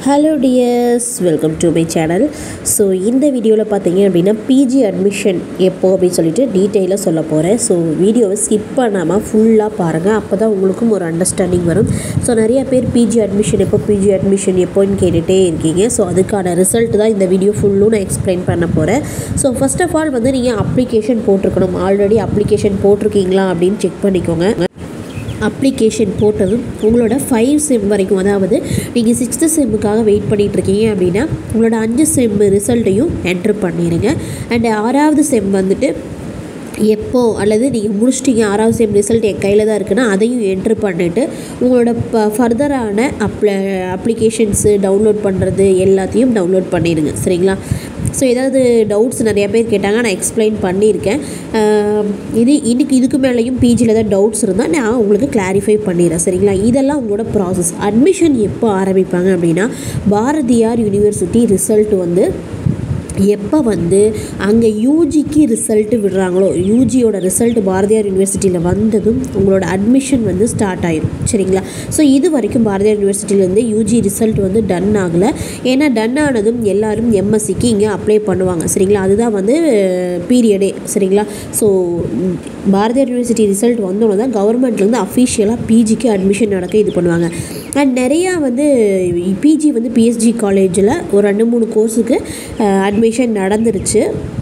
hello dears welcome to my channel so இந்த வீடியோவில் பார்த்தீங்க அப்படின்னா பிஜி அட்மிஷன் எப்போ அப்படின்னு சொல்லிட்டு டீட்டெயிலாக சொல்ல போகிறேன் ஸோ வீடியோவை ஸ்கிப் பண்ணாமல் ஃபுல்லாக பாருங்கள் அப்போ தான் உங்களுக்கும் ஒரு அண்டர்ஸ்டாண்டிங் வரும் ஸோ நிறைய பேர் பிஜி அட்மிஷன் எப்போ பிஜி அட்மிஷன் எப்போன்னு கேட்டுகிட்டே இருக்கீங்க ஸோ அதுக்கான ரிசல்ட் தான் இந்த வீடியோ ஃபுல்லும் நான் எக்ஸ்பிளைன் பண்ண போகிறேன் ஸோ ஃபர்ஸ்ட் ஆஃப் ஆல் வந்து நீங்கள் அப்ளிகேஷன் போட்டிருக்கணும் ஆல்ரெடி அப்ளிகேஷன் போட்டிருக்கீங்களா அப்படின்னு செக் பண்ணிக்கோங்க அப்ளிகேஷன் போட்டதும் உங்களோட ஃபைவ் செம் வரைக்கும் அதாவது நீங்கள் சிக்ஸ்த்து செம்முக்காக வெயிட் பண்ணிட்டு இருக்கீங்க அப்படின்னா உங்களோட அஞ்சு செம் ரிசல்ட்டையும் என்ட்ரு பண்ணிடுங்க அண்ட் ஆறாவது செம் வந்துட்டு எப்போ அல்லது நீங்கள் முடிச்சிட்டீங்க ஆறாவது செம் ரிசல்ட் என் கையில் தான் இருக்குன்னா அதையும் என்ட்ரு பண்ணிவிட்டு உங்களோட ப ஃபர்தரான அப்ள அப்ளிகேஷன்ஸு டவுன்லோட் பண்ணுறது எல்லாத்தையும் டவுன்லோட் பண்ணிடுங்க சரிங்களா ஸோ ஏதாவது டவுட்ஸ் நிறைய பேர் கேட்டாங்க நான் எக்ஸ்பிளைன் பண்ணியிருக்கேன் ஆஹ் இது இன்னைக்கு இதுக்கு மேலேயும் பிஜியில் ஏதாவது டவுட்ஸ் இருந்தால் நான் உங்களுக்கு கிளாரிஃபை பண்ணிடுறேன் சரிங்களா இதெல்லாம் உங்களோட ப்ராசஸ் அட்மிஷன் எப்போ ஆரம்பிப்பாங்க அப்படின்னா பாரதியார் யூனிவர்சிட்டி ரிசல்ட் வந்து எப்போ வந்து அங்கே யூஜிக்கு ரிசல்ட்டு விடுறாங்களோ யூஜியோட ரிசல்ட் பாரதியார் யூனிவர்சிட்டியில் வந்ததும் உங்களோட அட்மிஷன் வந்து ஸ்டார்ட் ஆயிரும் சரிங்களா ஸோ இது வரைக்கும் பாரதியார் யூனிவர்சிட்டியிலேருந்து யூஜி ரிசல்ட் வந்து டன் ஆகலை ஏன்னா டன் ஆனதும் எல்லாரும் எம்எஸ்சிக்கு இங்கே அப்ளை பண்ணுவாங்க சரிங்களா அதுதான் வந்து பீரியடே சரிங்களா ஸோ பாரதியார் யூனிவர்சிட்டி ரிசல்ட் வந்தோன்னே தான் கவர்மெண்ட்லேருந்து அஃபிஷியலாக பிஜிக்கு அட்மிஷன் நடக்க இது பண்ணுவாங்க அண்ட் நிறையா வந்து பிஜி வந்து பிஎஸ்ஜி காலேஜில் ஒரு ரெண்டு மூணு கோர்ஸுக்கு அட்மிஷன் நடந்துருச்சு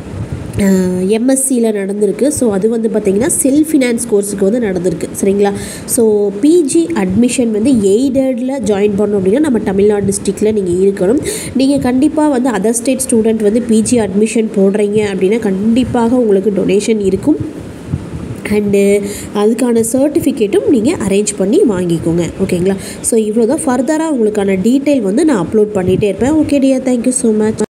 எம்எஸ்சியில் நடந்திருக்கு ஸோ அது வந்து பார்த்திங்கன்னா செல்ஃப் ஃபினான்ஸ் கோர்ஸுக்கு வந்து நடந்திருக்கு சரிங்களா ஸோ பிஜி அட்மிஷன் வந்து எய்டடில் ஜாயின் பண்ணணும் அப்படின்னா நம்ம தமிழ்நாடு டிஸ்ட்ரிக்டில் நீங்கள் இருக்கணும் நீங்கள் கண்டிப்பாக வந்து அதர் ஸ்டேட் ஸ்டூடெண்ட் வந்து பிஜி அட்மிஷன் போடுறீங்க அப்படின்னா கண்டிப்பாக உங்களுக்கு டொனேஷன் இருக்கும் அண்டு அதுக்கான சர்டிஃபிகேட்டும் நீங்கள் அரேஞ்ச் பண்ணி வாங்கிக்கோங்க ஓகேங்களா ஸோ இவ்வளோ தான் ஃபர்தராக உங்களுக்கான டீட்டெயில் வந்து நான் அப்லோட் பண்ணிகிட்டே இருப்பேன் okay dear thank you so much